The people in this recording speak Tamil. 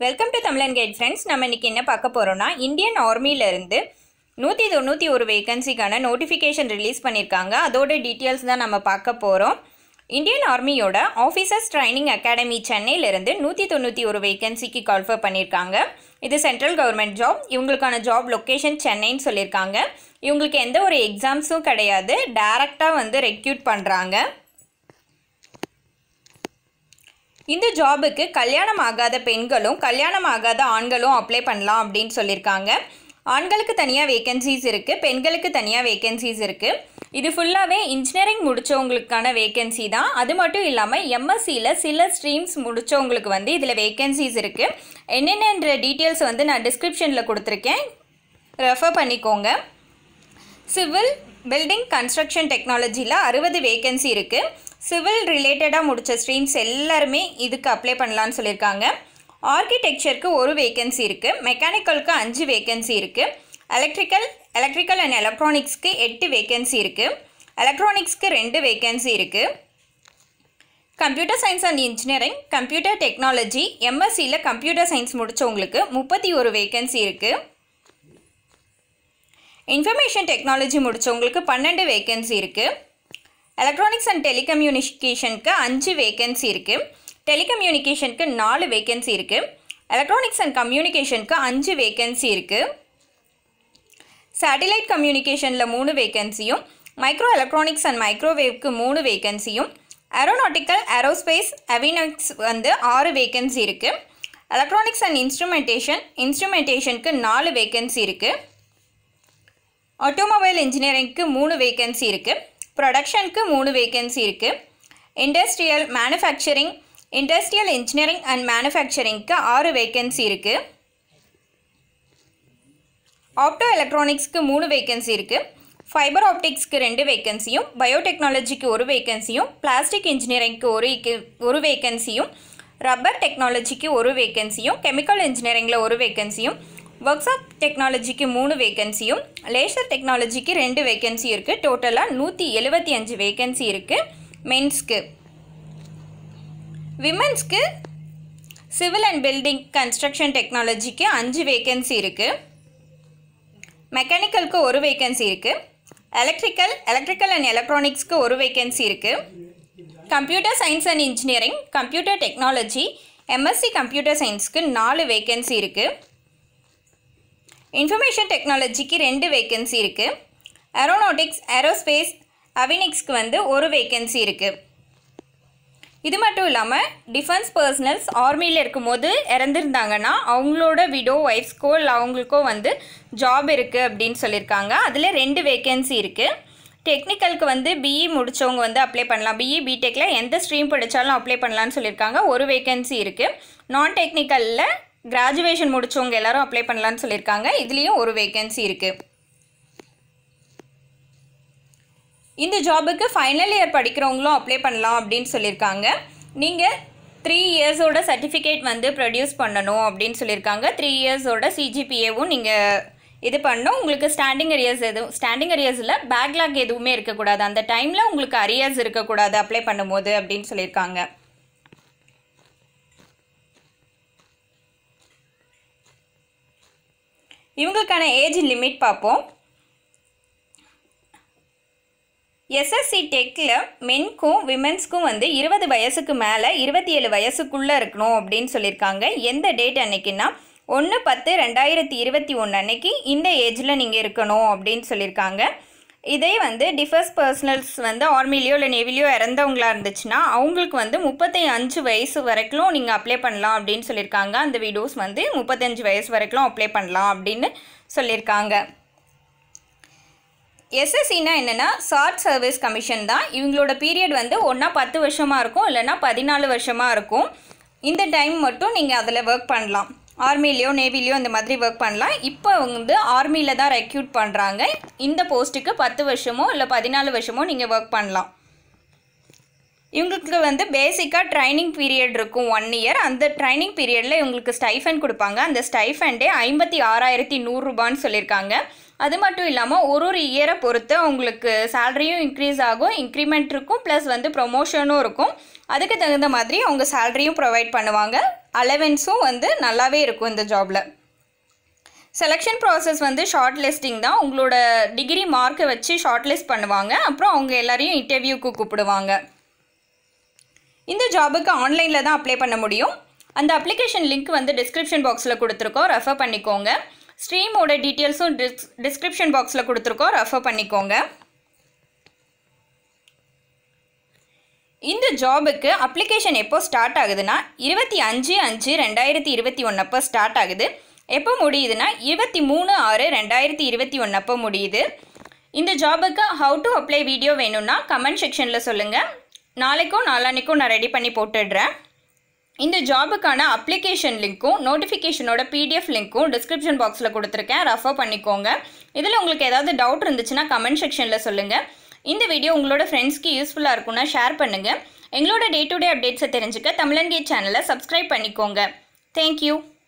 welcome to Tamilan guide friends நம்ம இன்னைக்கு என்ன பார்க்க போகிறோம்னா இந்தியன் ஆர்மியிலேருந்து நூற்றி தொண்ணூற்றி ஒரு வேகன்சிக்கான நோட்டிஃபிகேஷன் ரிலீஸ் பண்ணியிருக்காங்க அதோட டீட்டெயில்ஸ் தான் நம்ம பார்க்க போகிறோம் இந்தியன் ஆர்மியோட ஆஃபீஸர்ஸ் ட்ரைனிங் அகாடமி சென்னையிலேருந்து நூற்றி தொண்ணூற்றி ஒரு வேகன்சிக்கு கால்ஃபர் பண்ணியிருக்காங்க இது சென்ட்ரல் கவர்மெண்ட் ஜாப் இவங்களுக்கான ஜாப் லொக்கேஷன் சென்னைன்னு சொல்லியிருக்காங்க இவங்களுக்கு எந்த ஒரு எக்ஸாம்ஸும் கிடையாது டைரெக்டாக வந்து ரெக்யூட் பண்ணுறாங்க இந்த ஜாபுக்கு கல்யாணம் ஆகாத பெண்களும் கல்யாணம் ஆகாத ஆண்களும் அப்ளை பண்ணலாம் அப்படின்னு சொல்லியிருக்காங்க ஆண்களுக்கு தனியாக வேகன்சிஸ் இருக்குது பெண்களுக்கு தனியாக வேகன்சிஸ் இருக்குது இது ஃபுல்லாகவே இன்ஜினியரிங் முடித்தவங்களுக்கான வேகன்சி தான் அது மட்டும் இல்லாமல் எம்எஸ்சியில் சில ஸ்ட்ரீம்ஸ் முடித்தவங்களுக்கு வந்து இதில் வேகன்சிஸ் இருக்குது என்னென்னன்ற டீட்டெயில்ஸ் வந்து நான் டிஸ்கிரிப்ஷனில் கொடுத்துருக்கேன் ரெஃபர் பண்ணிக்கோங்க சிவில் பில்டிங் கன்ஸ்ட்ரக்ஷன் டெக்னாலஜியில் அறுபது வேகன்சி இருக்குது சிவில் ரிலேட்டடாக முடித்த ஸ்ட்ரீம்ஸ் எல்லாருமே இதுக்கு அப்ளை பண்ணலான்னு சொல்லியிருக்காங்க ஆர்கிடெக்சருக்கு ஒரு வேகன்சி இருக்குது மெக்கானிக்கலுக்கு அஞ்சு வேகன்சி இருக்குது எலக்ட்ரிக்கல் எலக்ட்ரிக்கல் அண்ட் எலக்ட்ரானிக்ஸ்க்கு எட்டு வேகன்சி இருக்குது எலக்ட்ரானிக்ஸ்க்கு ரெண்டு வேகன்சி இருக்குது computer science and engineering computer technology எம்எஸ்சியில் கம்ப்யூட்டர் சயின்ஸ் முடித்தவங்களுக்கு முப்பத்தி ஒரு வேகன்சி இருக்குது இன்ஃபர்மேஷன் டெக்னாலஜி முடித்தவங்களுக்கு பன்னெண்டு வேகன்சி இருக்குது எலக்ட்ரானிக்ஸ் அண்ட் டெலிகம்யூனிகேஷனுக்கு அஞ்சு வேகன்சி இருக்குது டெலிகம்யூனிகேஷனுக்கு நாலு வேகன்சி இருக்குது எலக்ட்ரானிக்ஸ் அண்ட் கம்யூனிகேஷனுக்கு அஞ்சு வேகன்சி இருக்குது சேட்டிலைட் கம்யூனிகேஷனில் மூணு வேகன்சியும் மைக்ரோ எலக்ட்ரானிக்ஸ் அண்ட் மைக்ரோவேவ்க்கு மூணு வேகன்சியும் ஏரோநாட்டிக்கல் ஏரோஸ்பேஸ் அவினக்ஸ் வந்து ஆறு வேகன்சி இருக்குது எலக்ட்ரானிக்ஸ் அண்ட் இன்ஸ்ட்ருமெண்டேஷன் இன்ஸ்ட்ருமெண்டேஷனுக்கு நாலு வேகன்சி இருக்குது ஆட்டோமொபைல் இன்ஜினியரிங்க்கு மூணு வேகன்சி இருக்குது ப்ரொடக்ஷனுக்கு மூணு வேகன்சி இருக்குது industrial manufacturing industrial engineering and மேனுஃபேக்சரிங்க்கு ஆறு வேகன்சி இருக்குது ஆப்டோ எலக்ட்ரானிக்ஸ்க்கு மூணு வேகன்சி இருக்குது ஃபைபர் ஆப்டிக்ஸ்க்கு ரெண்டு வேகன்சியும் பயோடெக்னாலஜிக்கு ஒரு வேகன்சியும் பிளாஸ்டிக் இன்ஜினியரிங்க்கு ஒரு இக்கு- ஒரு வேகன்சியும் ரப்பர் டெக்னாலஜிக்கு ஒரு வேகன்சியும் கெமிக்கல் இன்ஜினியரிங்கில் ஒரு வேகன்சியும் ஒர்க்ஸ் ஆஃப் டெக்னாலஜிக்கு மூணு வேகன்சியும் லேசர் டெக்னாலஜிக்கு ரெண்டு வேகன்சி இருக்குது டோட்டலாக நூற்றி எழுபத்தி அஞ்சு வேகன்சி இருக்குது மென்ஸ்க்கு விமென்ஸ்க்கு சிவில் அண்ட் பில்டிங் கன்ஸ்ட்ரக்ஷன் டெக்னாலஜிக்கு அஞ்சு வேகன்சி இருக்குது மெக்கானிக்கலுக்கு ஒரு வேகன்சி இருக்குது எலக்ட்ரிக்கல் எலக்ட்ரிக்கல் அண்ட் எலக்ட்ரானிக்ஸ்க்கு ஒரு வேகன்சி இருக்குது computer science and engineering computer technology MSc computer சயின்ஸ்க்கு நாலு வேகன்சி இருக்குது இன்ஃபர்மேஷன் டெக்னாலஜிக்கு ரெண்டு வேகன்சி இருக்குது ஏரோநாட்டிக்ஸ் ஏரோஸ்பேஸ் அவினிக்ஸ்க்கு வந்து ஒரு வேகன்சி இருக்குது இது மட்டும் இல்லாமல் டிஃபென்ஸ் பர்சனல்ஸ் ஆர்மியில் இருக்கும்போது இறந்துருந்தாங்கன்னா அவங்களோட விடோ ஒய்ஃப்ஸ்க்கோ இல்லை அவங்களுக்கோ வந்து ஜாப் இருக்குது அப்படின்னு சொல்லியிருக்காங்க அதில் ரெண்டு வேகன்சி இருக்குது டெக்னிக்கலுக்கு வந்து பிஇ முடித்தவங்க வந்து அப்ளை பண்ணலாம் பிஇ பிடெக்கில் எந்த ஸ்ட்ரீம் படித்தாலும் அப்ளை பண்ணலான்னு சொல்லியிருக்காங்க ஒரு வேகன்சி இருக்குது நான் டெக்னிக்கலில் கிராஜுவேஷன் முடித்தவங்க எல்லாரும் அப்ளை பண்ணலான்னு சொல்லியிருக்காங்க இதுலேயும் ஒரு வேகன்சி இருக்குது இந்த ஜாபுக்கு ஃபைனல் இயர் படிக்கிறவங்களும் அப்ளை பண்ணலாம் அப்படின்னு சொல்லியிருக்காங்க நீங்கள் த்ரீ இயர்ஸோட சர்டிஃபிகேட் வந்து ப்ரொடியூஸ் பண்ணணும் அப்படின்னு சொல்லியிருக்காங்க த்ரீ இயர்ஸோட சிஜிபிஏவும் நீங்கள் இது பண்ணணும் உங்களுக்கு ஸ்டாண்டிங் அரியர்ஸ் எதுவும் ஸ்டாண்டிங் அரியர்ஸில் பேக்லாக் எதுவுமே இருக்கக்கூடாது அந்த டைமில் உங்களுக்கு அரியர்ஸ் இருக்கக்கூடாது அப்ளை பண்ணும்போது அப்படின்னு சொல்லியிருக்காங்க இவங்களுக்கான ஏஜ் லிமிட் பார்ப்போம் எஸ்எஸ்சி டெக்கில் மென்க்கும் விமென்ஸ்க்கும் வந்து இருபது வயசுக்கு மேலே இருபத்தி ஏழு வயசுக்குள்ளே இருக்கணும் அப்படின்னு சொல்லியிருக்காங்க எந்த டேட் அன்னைக்குன்னா ஒன்று பத்து ரெண்டாயிரத்தி இருபத்தி ஒன்று அன்னைக்கு இந்த ஏஜில் நீங்கள் இருக்கணும் அப்படின்னு சொல்லியிருக்காங்க இதே வந்து டிஃபர்ஸ் பர்சனல்ஸ் வந்து ஆர்மிலையோ இல்லை நேவிலையோ இறந்தவங்களா இருந்துச்சுன்னா அவங்களுக்கு வந்து முப்பத்தி அஞ்சு வயசு வரைக்கும் நீங்கள் அப்ளை பண்ணலாம் அப்படின்னு சொல்லியிருக்காங்க அந்த வீடியோஸ் வந்து முப்பத்தஞ்சு வயசு வரைக்கும் அப்ளை பண்ணலாம் அப்படின்னு சொல்லியிருக்காங்க எஸ்எஸ்சினா என்னென்னா ஷார்ட் சர்வீஸ் கமிஷன் தான் இவங்களோட பீரியட் வந்து ஒன்றா பத்து வருஷமாக இருக்கும் இல்லைன்னா பதினாலு வருஷமாக இருக்கும் இந்த டைம் மட்டும் நீங்கள் அதில் ஒர்க் பண்ணலாம் ஆர்மிலேயோ நேவிலையோ இந்த மாதிரி ஒர்க் பண்ணலாம் இப்போ வந்து ஆர்மியில் தான் ரெக்யூட் பண்ணுறாங்க இந்த போஸ்ட்டுக்கு பத்து வருஷமோ இல்லை பதினாலு வருஷமோ நீங்கள் ஒர்க் பண்ணலாம் இவங்களுக்கு வந்து பேசிக்காக ட்ரைனிங் பீரியட் இருக்கும் ஒன் இயர் அந்த ட்ரைனிங் பீரியடில் இவங்களுக்கு ஸ்டைஃபண்ட் கொடுப்பாங்க அந்த ஸ்டைஃபண்டே ஐம்பத்தி ஆறாயிரத்தி நூறுரூபான்னு சொல்லியிருக்காங்க அது மட்டும் இல்லாமல் ஒரு ஒரு இயரை பொறுத்து உங்களுக்கு சேலரியும் இன்க்ரீஸ் ஆகும் இன்க்ரிமெண்ட் இருக்கும் ப்ளஸ் வந்து ப்ரொமோஷனும் இருக்கும் அதுக்கு தகுந்த மாதிரி அவங்க சேலரியும் ப்ரொவைட் பண்ணுவாங்க அலவன்ஸும் வந்து நல்லாவே இருக்கும் இந்த ஜாபில் செலெக்ஷன் ப்ராசஸ் வந்து ஷார்ட் லிஸ்டிங் தான் உங்களோட டிகிரி மார்க்கை வச்சு ஷார்ட் லிஸ்ட் பண்ணுவாங்க அப்புறம் அவங்க எல்லாரையும் இன்டர்வியூக்கு கூப்பிடுவாங்க இந்த ஜாபுக்கு ஆன்லைனில் தான் அப்ளை பண்ண முடியும் அந்த அப்ளிகேஷன் லிங்க் வந்து டிஸ்கிரிப்ஷன் பாக்ஸில் கொடுத்துருக்கோம் ரெஃபர் பண்ணிக்கோங்க ஸ்ட்ரீமோட டீட்டெயில்ஸும் டிஸ் டிஸ்கிரிப்ஷன் பாக்ஸில் கொடுத்துருக்கோம் ரெஃபர் பண்ணிக்கோங்க இந்த ஜாபுக்கு அப்ளிகேஷன் எப்போ ஸ்டார்ட் ஆகுதுன்னா இருபத்தி அஞ்சு அஞ்சு ரெண்டாயிரத்தி இருபத்தி ஒன்றப்போ ஸ்டார்ட் ஆகுது எப்போ முடியுதுன்னா இருபத்தி மூணு ஆறு ரெண்டாயிரத்தி இருபத்தி ஒன்றப்போ முடியுது இந்த ஜாபுக்கு ஹவு டு அப்ளை வீடியோ வேணும்னா கமெண்ட் செக்ஷனில் சொல்லுங்கள் நாளைக்கும் நாளான்னைக்கும் நான் ரெடி பண்ணி போட்டுடுறேன் இந்த ஜாபுக்கான அப்ளிகேஷன் லிங்க்கும் நோட்டிஃபிகேஷனோட பிடிஎஃப் லிங்க்கும் டிஸ்கிரிப்ஷன் பாக்ஸில் கொடுத்துருக்கேன் ரெஃபர் பண்ணிக்கோங்க இதில் உங்களுக்கு ஏதாவது டவுட் இருந்துச்சுன்னா கமெண்ட் செக்ஷனில் சொல்லுங்கள் இந்த வீடியோ உங்களோட ஃப்ரெண்ட்ஸ்க்கு யூஸ்ஃபுல்லாக இருக்கும்னா ஷேர் பண்ணுங்கள் எங்களோட டே டு டே அப்டேட்ஸை தெரிஞ்சுக்க தமிழன் கேட் சேனலை சப்ஸ்கிரைப் பண்ணிக்கோங்க தேங்க்யூ